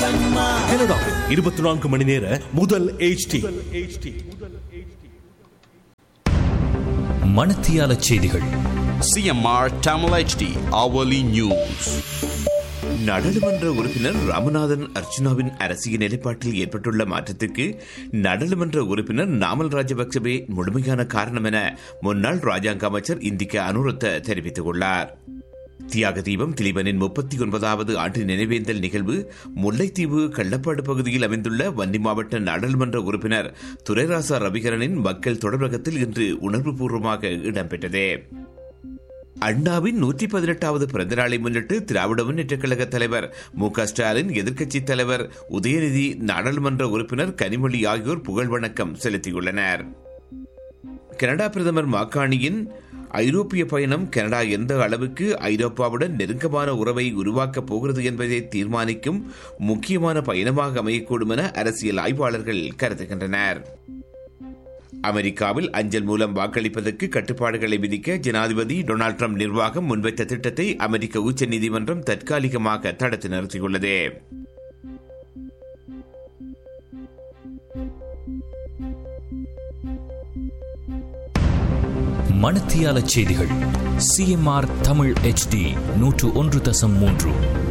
கனடாவில் இருபத்தி நான்கு மணி நேர முதல் HD மணத்தியால செய்திகள் CMR Tamil HD hourly news. நாடாளுமன்ற உறுப்பினர் ராமநாதன் அர்ச்சுனாவின் அரசியல் நிலைப்பாட்டில் ஏற்பட்டுள்ள மாற்றத்திற்கு நாடாளுமன்ற உறுப்பினர் நாமல் ராஜபக்சவே முழுமையான காரணம் என முன்னாள் ராஜாங்க அமைச்சர் இந்திக்க அனுரத்த தெரிவித்துள்ளார் தியாக தீபம் திலீபனின் முப்பத்தி ஒன்பதாவது ஆண்டு நினைவேந்தல் நிகழ்வு முல்லைத்தீவு கள்ளப்பாடு பகுதியில் அமைந்துள்ள வன்னி மாவட்ட நாடாளுமன்ற உறுப்பினர் துரைராசா ரவிகரனின் மக்கள் தொடர்பகத்தில் இன்று உணர்வுபூர்வமாக இடம்பெற்றது அண்ணாவின் நூற்றி பதினெட்டாவது பிறந்த நாளை முன்னிட்டு திராவிட முன்னேற்றக் கழக தலைவர் மு க ஸ்டாலின் எதிர்க்கட்சித் தலைவர் உதயநிதி நாடாளுமன்ற உறுப்பினர் கனிமொழி ஆகியோர் புகழ் வணக்கம் செலுத்தியுள்ளனர் கனடா பிரதமர் மாக்காணியின் ஐரோப்பிய பயணம் கனடா எந்த அளவுக்கு ஐரோப்பாவுடன் நெருக்கமான உறவை உருவாக்கப் போகிறது என்பதை தீர்மானிக்கும் முக்கியமான பயணமாக அமையக்கூடும் என அரசியல் ஆய்வாளர்கள் கருதுகின்றனர் அமெரிக்காவில் அஞ்சல் மூலம் வாக்களிப்பதற்கு கட்டுப்பாடுகளை விதிக்க ஜனாதிபதி டொனால்டு ட்ரம்ப் நிர்வாகம் முன்வைத்த திட்டத்தை அமெரிக்க உச்சநீதிமன்றம் தற்காலிகமாக தடுத்து நிறுத்தியுள்ளது மணத்தியால செய்திகள் சிஎம்ஆர் தமிழ் HD நூற்று ஒன்று தசம் மூன்று